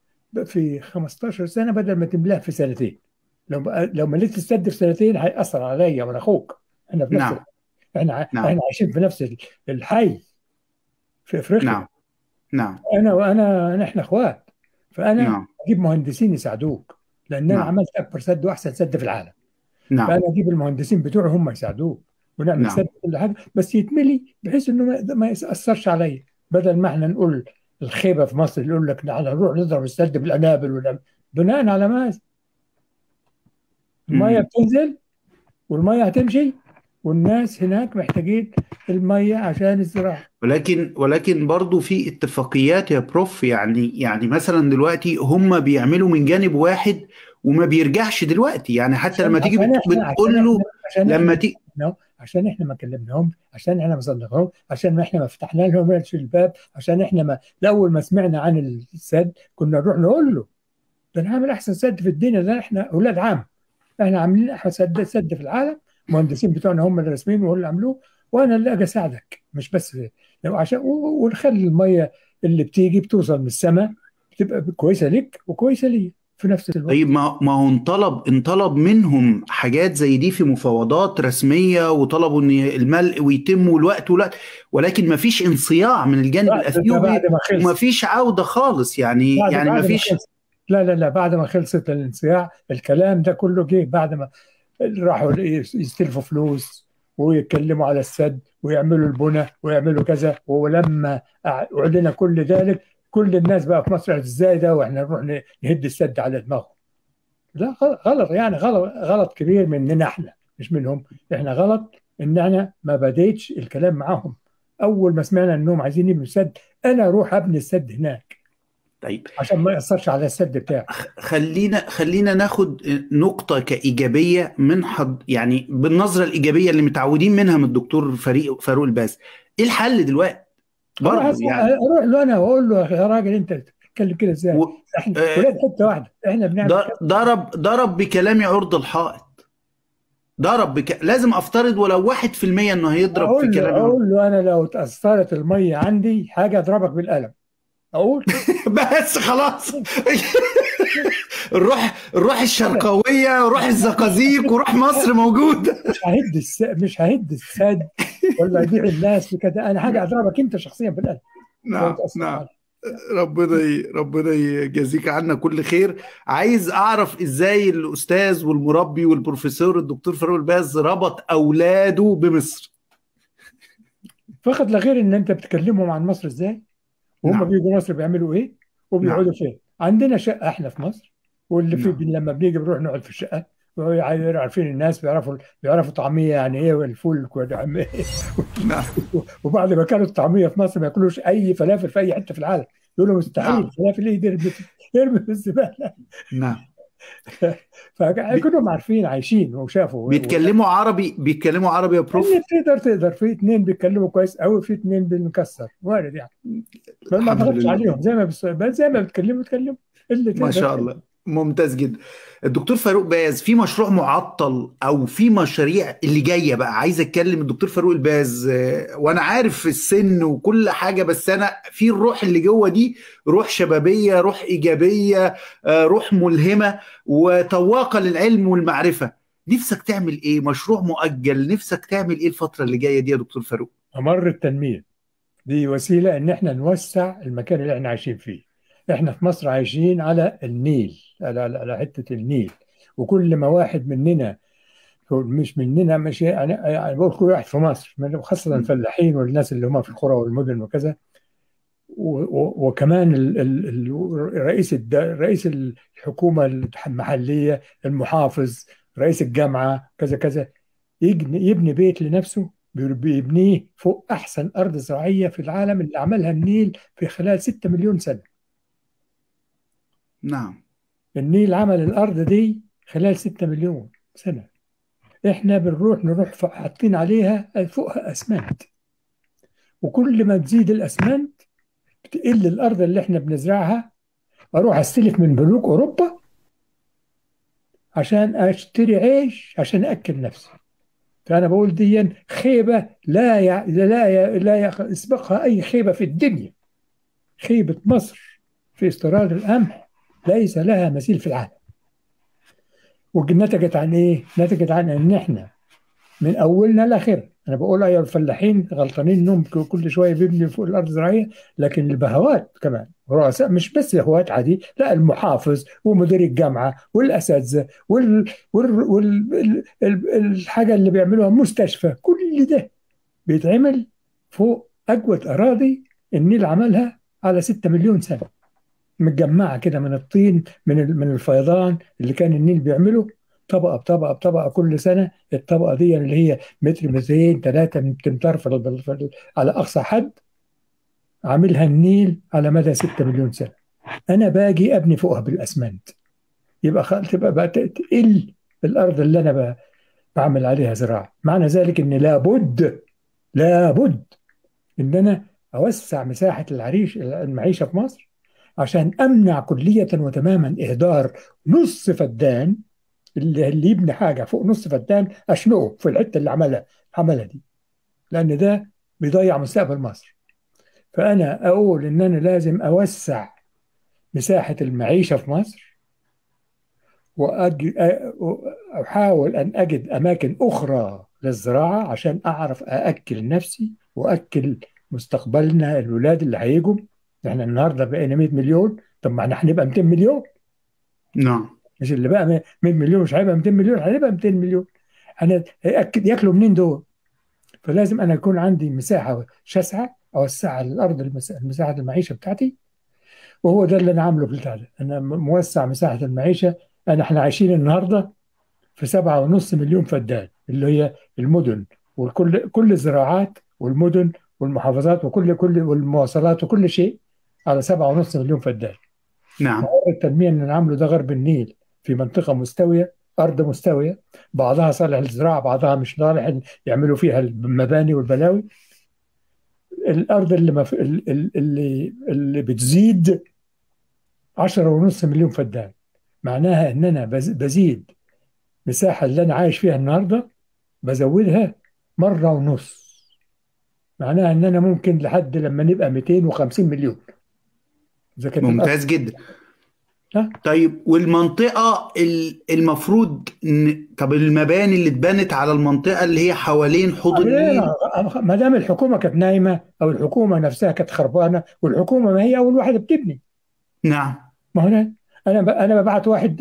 في 15 سنه بدل ما تملاه في سنتين لو لو مليت السد في سنتين هيأثر عليا وانا اخوك احنا في نفس نعم. احنا ع- نعم. احنا عايشين في نفس الحي في افريقيا نعم نعم انا وانا أنا احنا اخوات فانا نعم اجيب مهندسين يساعدوك لان انا نعم. عملت اكبر سد واحسن سد في العالم نعم فانا اجيب المهندسين بتوعي هم يساعدوك ونعمل نعم. سد كل حاجه بس يتملي بحيث انه ما- ما ياثرش عليا بدل ما احنا نقول الخيبه في مصر اللي يقول لك نحن نروح نضرب السد بالانابل ونعمل بناء على ماذا؟ الميه مم. بتنزل والميه هتمشي والناس هناك محتاجين الميه عشان الزراعه ولكن ولكن برضو في اتفاقيات يا بروف يعني يعني مثلا دلوقتي هم بيعملوا من جانب واحد وما بيرجعش دلوقتي يعني حتى لما تيجي عشان بت- إحنا- بتقول عشان له إحنا- عشان لما إحنا- تيجي عشان احنا ما كلمناهم عشان احنا ما صدقناهم عشان ما احنا ما فتحنا لهم الباب عشان احنا ما اول ما سمعنا عن السد كنا نروح نقول له ده نعمل احسن سد في الدنيا ده احنا اولاد عام احنا عاملين احسن سد سد في العالم المهندسين بتوعنا هم اللي راسمين وهم اللي عملوه وانا اللي اجي اساعدك مش بس لو عشان و- ونخلي الميه اللي بتيجي بتوصل من السماء بتبقى كويسه لك وكويسه لي في نفس الوقت طيب ما ما هو انطلب انطلب منهم حاجات زي دي في مفاوضات رسميه وطلبوا ان الملء ويتم والوقت والوقت ولكن ما فيش انصياع من الجانب بعد ده الاثيوبي بعد ما وما خلص فيش عوده خالص يعني بعد يعني ما بعد ما فيش خلص لا لا لا بعد ما خلصت الانصياع الكلام ده كله جه بعد ما راحوا يستلفوا فلوس ويتكلموا على السد ويعملوا البنى ويعملوا كذا ولما اعلن كل ذلك كل الناس بقى في مصر ازاي ده واحنا نروح نهد السد على دماغهم لا غلط غلط يعني غلط غلط كبير مننا احنا مش منهم احنا غلط ان انا ما بديتش الكلام معاهم اول ما سمعنا انهم عايزين يبنوا السد انا اروح ابني السد هناك طيب عشان ما ياثرش على السد بتاعي خلينا خلينا ناخد نقطة كإيجابية من حد يعني بالنظرة الإيجابية اللي متعودين منها من الدكتور فريق فاروق الباز إيه الحل دلوقتي؟ اروح برضه أسأل- يعني اروح له انا واقول له يا راجل انت بتتكلم كده ازاي؟ و... احنا آه، ولاد حته واحده احنا بنعمل ض- كده ضرب ضرب بكلامي عرض الحائط ضرب بك... لازم افترض ولو واحد في المية انه هيضرب في اقول له كلامي عرض اقول له انا لو اتاثرت الميه عندي حاجه اضربك بالقلم اقول بس خلاص الروح الروح الشرقاوية وروح الزقازيق وروح مصر موجودة مش ههد الس... مش ههد السد ولا ابيع الناس بكذا انا حاجه اضربك انت شخصيا بالقلم لو نعم تاثرت نعم علي ربنا ي... ربنا يجازيك عنا كل خير عايز اعرف ازاي الاستاذ والمربي والبروفيسور الدكتور فاروق الباز ربط اولاده بمصر فقط لا غير ان انت بتكلمهم عن مصر ازاي وهم نعم بيجوا مصر بيعملوا ايه نعم وبيقعدوا فين عندنا شقه احنا في مصر واللي في نعم لما بنيجي بنروح نقعد في الشقه عارفين الناس بيعرفوا بيعرفوا طعميه يعني ايه والفول يعني ايه نعم وبعد ما كانوا الطعميه في مصر ما ياكلوش اي فلافل في اي حته في العالم يقولوا نعم مستحيل فلافل ايه يرمي يرمي في الزباله نعم بي... فكلهم عارفين عايشين وشافوا بيتكلموا عربي بيتكلموا عربي يا بروف اللي تقدر تقدر في اثنين بيتكلموا كويس قوي في اثنين بنكسر وارد يعني ما ما الحمد ضغطش لله عليهم زي ما بس زي ما بيتكلموا بيتكلموا اللي ما تقدر شاء تقدر الله ممتاز جدا الدكتور فاروق باز في مشروع معطل او في مشاريع اللي جايه بقى عايز اتكلم الدكتور فاروق الباز آه، وانا عارف السن وكل حاجه بس انا في الروح اللي جوه دي روح شبابيه روح ايجابيه آه، روح ملهمه وطواقه للعلم والمعرفه نفسك تعمل ايه مشروع مؤجل نفسك تعمل ايه الفتره اللي جايه دي يا دكتور فاروق ممر التنميه دي وسيله ان احنا نوسع المكان اللي احنا عايشين فيه احنا في مصر عايشين على النيل على على على حته النيل وكل ما واحد مننا مش مننا مش يعني يعني بقول كل واحد في مصر من- خاصه م. الفلاحين والناس اللي هم في القرى والمدن وكذا و- و- وكمان ال- ال- ال- رئيس الد- رئيس الحكومه المحليه المحافظ رئيس الجامعه كذا كذا يبني يبني بيت لنفسه بي- بيبنيه فوق احسن ارض زراعيه في العالم اللي عملها النيل في خلال 6 مليون سنه نعم النيل عمل الارض دي خلال 6 مليون سنه احنا بنروح نروح ف- حاطين عليها فوقها اسمنت وكل ما تزيد الاسمنت تقل الارض اللي احنا بنزرعها اروح استلف من بنوك اوروبا عشان اشتري عيش عشان اكل نفسي فانا بقول دي خيبه لا يع... لا ي... لا يخ- يسبقها اي خيبه في الدنيا خيبه مصر في استيراد القمح ليس لها مثيل في العالم ونتجت عن ايه؟ نتجت عن ان احنا من اولنا لاخرنا انا بقول ايوه الفلاحين غلطانين انهم ك- كل شويه بيبنوا فوق الارض الزراعيه لكن البهوات كمان رؤساء مش بس هوات عادي لا المحافظ ومدير الجامعه والاساتذه وال وال وال ال- ال- الحاجه اللي بيعملوها مستشفى كل ده بيتعمل فوق اجود اراضي النيل عملها على 6 مليون سنه متجمعه كده من الطين من ال- من الفيضان اللي كان النيل بيعمله طبقه بطبقه بطبقه كل سنه الطبقه دي اللي هي متر مترين ثلاثه تمتر في ال- في ال- على اقصى حد عاملها النيل على مدى 6 مليون سنه انا باجي ابني فوقها بالاسمنت يبقى خ- تبقى بقى ت- تقل الارض اللي انا ب- بعمل عليها زراعه معنى ذلك ان لابد لابد ان انا اوسع مساحه العريش المعيشه في مصر عشان امنع كليه وتماما اهدار نص فدان اللي اللي يبني حاجه فوق نص فدان اشنقه في الحته اللي عملها عملها دي لان ده بيضيع مستقبل مصر فانا اقول ان انا لازم اوسع مساحه المعيشه في مصر وأحاول أن أجد أماكن أخرى للزراعة عشان أعرف أأكل نفسي وأكل مستقبلنا الولاد اللي هيجوا احنا النهارده بقينا 100 مليون طب ما احنا هنبقى 200 مليون نعم مش اللي بقى 100 مليون مش هيبقى 200 مليون هيبقى 200 مليون انا هيأكل ياكلوا منين دول؟ فلازم انا يكون عندي مساحه شاسعه اوسع الارض مساحه المعيشه بتاعتي وهو ده اللي انا عامله في البتاع ده انا موسع مساحه المعيشه انا احنا عايشين النهارده في سبعة ونص مليون فدان اللي هي المدن وكل كل الزراعات والمدن والمحافظات وكل كل والمواصلات وكل شيء على سبعة ونص مليون فدان نعم التنمية اللي نعمله ده غرب النيل في منطقة مستوية أرض مستوية بعضها صالح للزراعة بعضها مش صالح يعملوا فيها المباني والبلاوي الأرض اللي مف... اللي اللي بتزيد عشرة ونص مليون فدان معناها إن أنا بزيد مساحة اللي أنا عايش فيها النهاردة بزودها مرة ونص معناها ان انا ممكن لحد لما نبقى 250 مليون اذا كانت ممتاز جدا ها؟ طيب والمنطقه المفروض ن... طب المباني اللي اتبنت على المنطقه اللي هي حوالين حوض النيل ما دام الحكومه كانت نايمه او الحكومه نفسها كانت خربانه والحكومه ما هي اول واحده بتبني نعم ما هنا انا انا ببعت واحد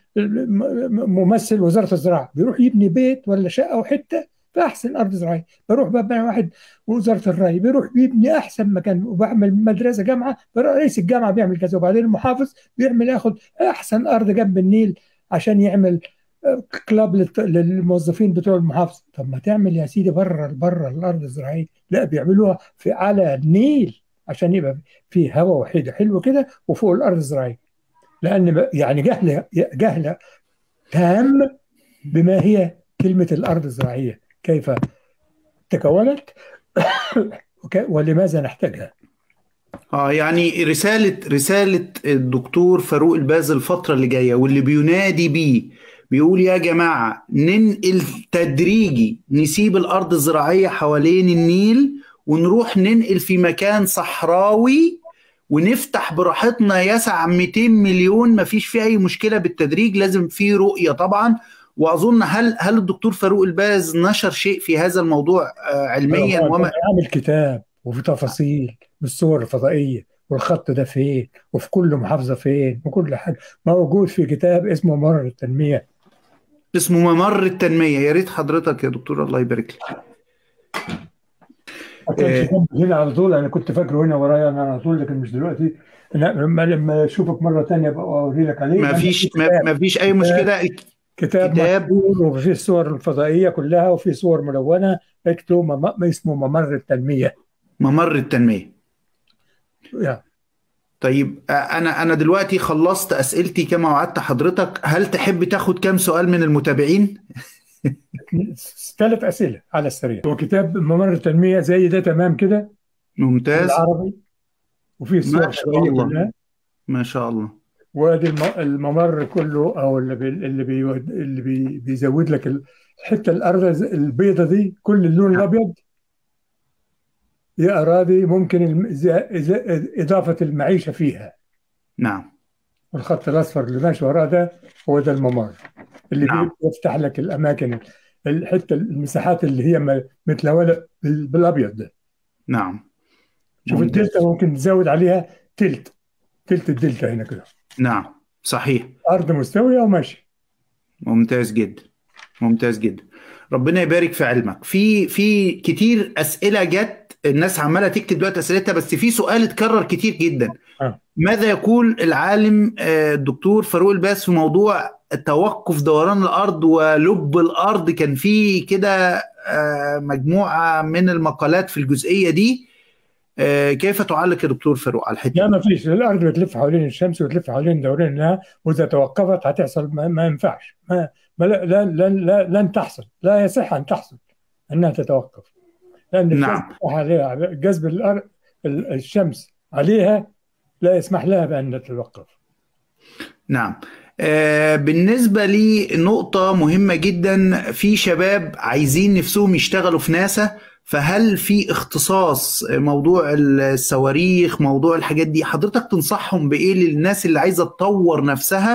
ممثل وزاره الزراعه بيروح يبني بيت ولا شقه وحته في احسن ارض زراعيه بروح ببني واحد وزاره الري بيروح بيبني احسن مكان وبعمل مدرسه جامعه رئيس الجامعه بيعمل كذا وبعدين المحافظ بيعمل ياخد احسن ارض جنب النيل عشان يعمل كلاب للموظفين بتوع المحافظه طب ما تعمل يا سيدي بره بره الارض الزراعيه لا بيعملوها في على النيل عشان يبقى في هواء وحيد حلو كده وفوق الارض الزراعيه لان يعني جهل جهل تام بما هي كلمه الارض الزراعيه كيف تكونت ولماذا نحتاجها اه يعني رسالة رسالة الدكتور فاروق الباز الفترة اللي جاية واللي بينادي بيه بيقول يا جماعة ننقل تدريجي نسيب الأرض الزراعية حوالين النيل ونروح ننقل في مكان صحراوي ونفتح براحتنا يسع 200 مليون مفيش فيه أي مشكلة بالتدريج لازم في رؤية طبعا واظن هل هل الدكتور فاروق الباز نشر شيء في هذا الموضوع علميا وما عامل كتاب وفي تفاصيل بالصور الفضائيه والخط ده فين وفي كل محافظه فين وكل حاجه موجود في كتاب اسمه ممر التنميه اسمه ممر التنميه يا ريت حضرتك يا دكتور الله يبارك لك كان هنا على طول انا كنت فاكره هنا ورايا انا على طول لكن مش دلوقتي لما لما اشوفك مره ثانيه بقى اوري لك عليه ما فيش ما فيش اي مشكله كتاب, كتاب وفي الصور الفضائيه كلها وفي صور ملونه اكتب ما اسمه ممر التنميه ممر التنميه يا. طيب انا انا دلوقتي خلصت اسئلتي كما وعدت حضرتك هل تحب تاخد كام سؤال من المتابعين ثلاث اسئله على السريع وكتاب ممر التنميه زي ده تمام كده ممتاز بالعربي وفي صور ما شاء الله كلها. ما شاء الله وادي الممر كله او اللي بي اللي بي اللي بي بيزود لك الحته الارض البيضه دي كل اللون الابيض هي اراضي ممكن اضافه المعيشه فيها نعم والخط الاصفر اللي ماشي وراه ده هو ده الممر اللي نعم. بيفتح لك الاماكن الحته المساحات اللي هي متلونه بالابيض ده نعم شوف الدلتا ممكن تزود عليها تلت تلت الدلتا هنا كده نعم صحيح ارض مستويه وماشي ممتاز جدا ممتاز جدا ربنا يبارك في علمك في في كتير اسئله جت الناس عماله تكتب دلوقتي اسئلتها بس في سؤال اتكرر كتير جدا آه. ماذا يقول العالم الدكتور فاروق الباس في موضوع توقف دوران الارض ولب الارض كان في كده مجموعه من المقالات في الجزئيه دي كيف تعلق يا دكتور فاروق على الحته لا ما فيش الارض بتلف حوالين الشمس وتلف حوالين دورانها واذا توقفت هتحصل ما, ما ينفعش ما, ما لا لن لا لا لن تحصل لا يصح ان تحصل انها تتوقف لان نعم. عليها جذب الارض الشمس عليها لا يسمح لها بان تتوقف نعم آه بالنسبة لي نقطة مهمة جدا في شباب عايزين نفسهم يشتغلوا في ناسا فهل في اختصاص موضوع الصواريخ موضوع الحاجات دي حضرتك تنصحهم بايه للناس اللي عايزه تطور نفسها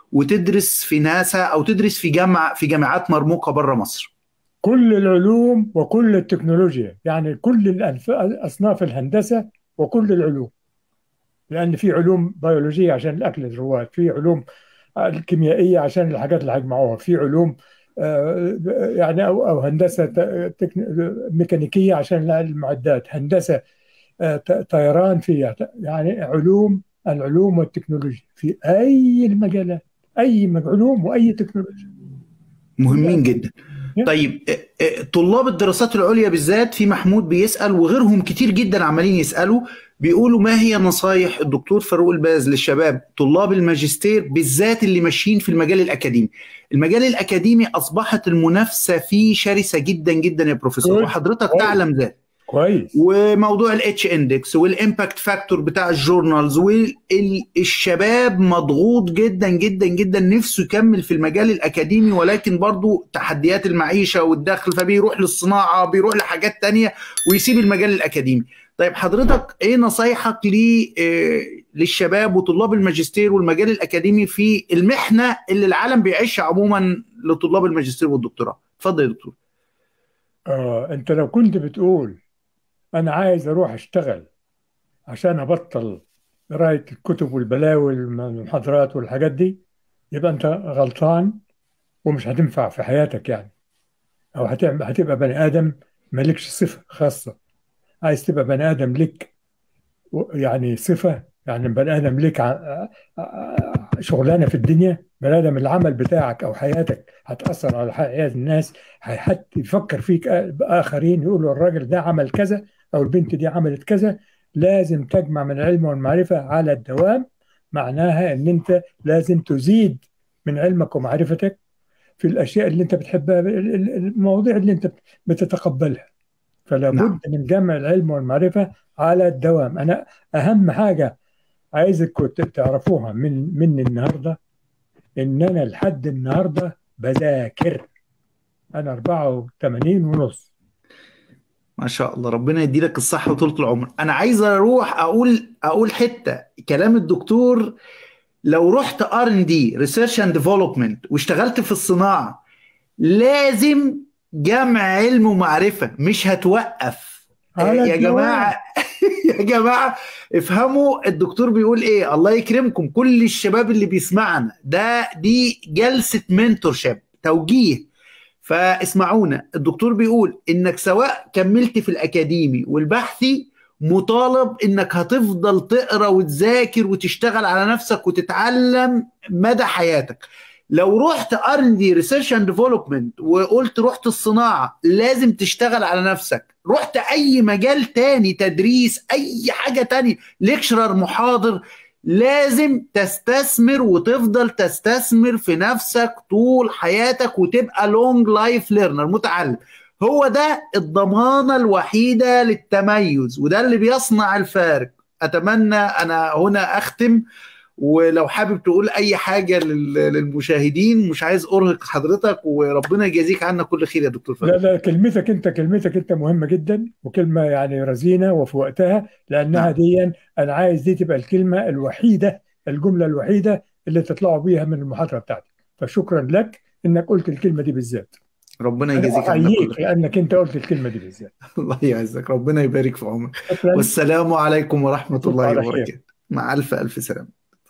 وتدرس في ناسا او تدرس في جامعه في جامعات مرموقه بره مصر كل العلوم وكل التكنولوجيا يعني كل الأنف- أصناف الهندسة وكل العلوم لأن في علوم بيولوجية عشان الأكل الرواد في علوم الكيميائية عشان الحاجات اللي هيجمعوها في علوم آه، يعني أو أو هندسة ت- تكن- ميكانيكية عشان المعدات هندسة آه، ط- طيران فيها يعني علوم العلوم والتكنولوجيا في أي المجالات أي مج- علوم وأي تكنولوجيا مهمين جدا Yeah. طيب اه، اه، طلاب الدراسات العليا بالذات في محمود بيسأل وغيرهم كتير جدا عمالين يسألوا بيقولوا ما هي نصايح الدكتور فاروق الباز للشباب طلاب الماجستير بالذات اللي ماشيين في المجال الأكاديمي المجال الأكاديمي أصبحت المنافسة فيه شرسة جدا جدا يا بروفيسور Good. وحضرتك كويس. تعلم ذلك كويس وموضوع الاتش اندكس والامباكت فاكتور بتاع الجورنالز والشباب مضغوط جدا جدا جدا نفسه يكمل في المجال الاكاديمي ولكن برضو تحديات المعيشه والدخل فبيروح للصناعه بيروح لحاجات تانية ويسيب المجال الاكاديمي طيب حضرتك ايه نصايحك ل آه، للشباب وطلاب الماجستير والمجال الاكاديمي في المحنه اللي العالم بيعيشها عموما لطلاب الماجستير والدكتوراه اتفضل يا دكتور آه أنت لو كنت بتقول أنا عايز أروح أشتغل عشان أبطل قراية الكتب والبلاوي والمحاضرات والحاجات دي يبقى أنت غلطان ومش هتنفع في حياتك يعني أو هتعمل هتبقى بني آدم مالكش صفة خاصة عايز تبقى بني آدم لك و- يعني صفة يعني بني آدم لك ع- ع- شغلانة في الدنيا بني آدم العمل بتاعك أو حياتك هتأثر على حياة الناس حتى يفكر فيك آخرين يقولوا الراجل ده عمل كذا أو البنت دي عملت كذا لازم تجمع من العلم والمعرفة على الدوام معناها ان انت لازم تزيد من علمك ومعرفتك في الاشياء اللي انت بتحبها ال- ال- المواضيع اللي انت بتتقبلها فلا نعم. بد من جمع العلم والمعرفة على الدوام انا اهم حاجة عايزكم ت- تعرفوها من مني النهارده ان انا لحد النهارده بذاكر انا 84 ونص ما شاء الله ربنا يدي لك الصحة وطولة العمر أنا عايز أروح أقول أقول حتة كلام الدكتور لو رحت ار ان دي ريسيرش اند ديفلوبمنت واشتغلت في الصناعة لازم جمع علم ومعرفة مش هتوقف على يا الدوام. جماعة يا جماعة افهموا الدكتور بيقول ايه الله يكرمكم كل الشباب اللي بيسمعنا ده دي جلسة منتورشيب توجيه فاسمعونا الدكتور بيقول انك سواء كملت في الاكاديمي والبحثي مطالب انك هتفضل تقرا وتذاكر وتشتغل على نفسك وتتعلم مدى حياتك لو رحت ار ان دي ريسيرش اند ديفلوبمنت وقلت رحت الصناعه لازم تشتغل على نفسك رحت اي مجال تاني تدريس اي حاجه تاني ليكشرر محاضر لازم تستثمر وتفضل تستثمر في نفسك طول حياتك وتبقى لونج لايف ليرنر متعلم هو ده الضمانة الوحيدة للتميز وده اللي بيصنع الفارق أتمنى أنا هنا أختم ولو حابب تقول أي حاجة لل- للمشاهدين مش عايز أرهق حضرتك وربنا يجازيك عنا كل خير يا دكتور لا فادي لا كلمتك انت كلمتك انت مهمه جدا وكلمه يعني رزينه وفي وقتها لانها نعم. دي انا عايز دي تبقى الكلمه الوحيده الجمله الوحيده اللي تطلعوا بيها من المحاضره بتاعتك فشكرا لك انك قلت الكلمه دي بالذات ربنا انا يجازيك عنا كل احييك خير لانك انت قلت الكلمه دي بالذات الله يعزك ربنا يبارك في عمرك شكرا والسلام عليكم ورحمة أشوفك الله على خير. وبركاته مع ألف ألف سلام